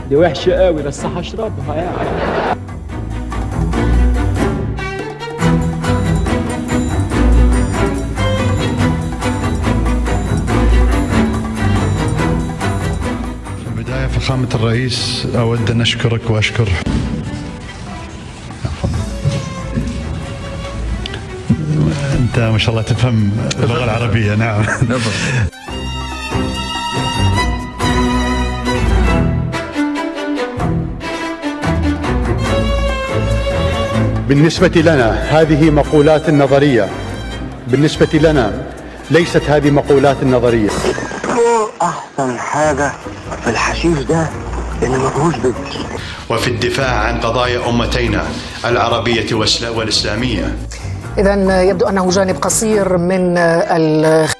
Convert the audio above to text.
دي وحشة قوي بس هشربها يعني في البداية فخامة الرئيس أود أن أشكرك وأشكر أنت ما شاء الله تفهم اللغة العربية نعم بالنسبة لنا هذه مقولات نظرية بالنسبة لنا ليست هذه مقولات نظرية احسن حاجه في الحشيش ده اللي ما فيهوش بنت وفي الدفاع عن قضايا أمتينا العربية والإسلامية إذا يبدو أنه جانب قصير من الخ